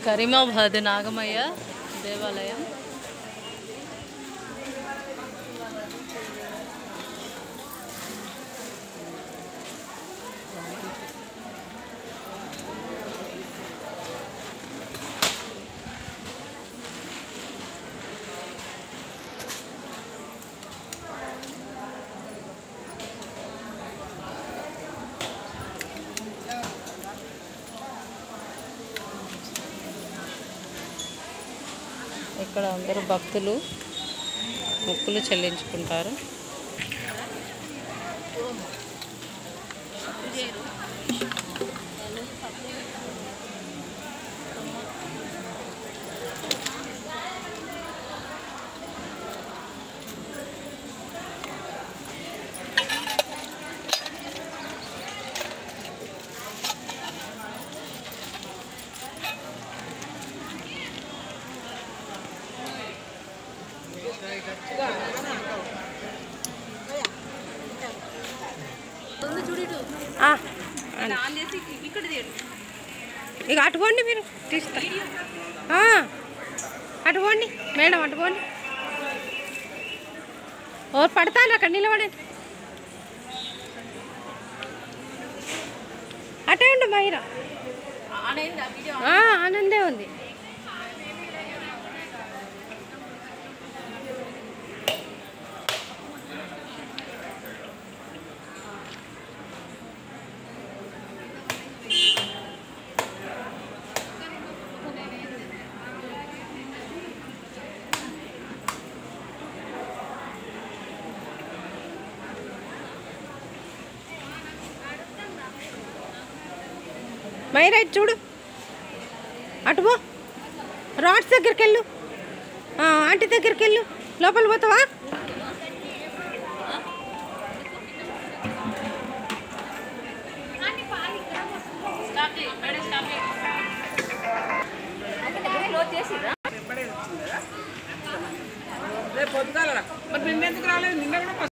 కరీమాబాద్ నాగమయ్య దేవాలయం ఇక్కడ అందరూ భక్తులు మొక్కులు చెల్లించుకుంటారు ఆ, ఇక అటు పోండి మీరు తీస్తా ఆ, అటు పోండి మేడం అటు పోండి ఓ పడతాను అక్కడ నిలబడండి అటే ఉండు మైరా ఆ, ఆనందే ఉంది మైరా ఇటు చూడు అటు పో రాడ్స్ దగ్గరికి వెళ్ళు ఆ, ఆంటీ దగ్గరికి వెళ్ళు లోపల పోతావా రేపు పొద్దుగాల మరి నిన్న ఎందుకు రాలేదు నిన్న కూడా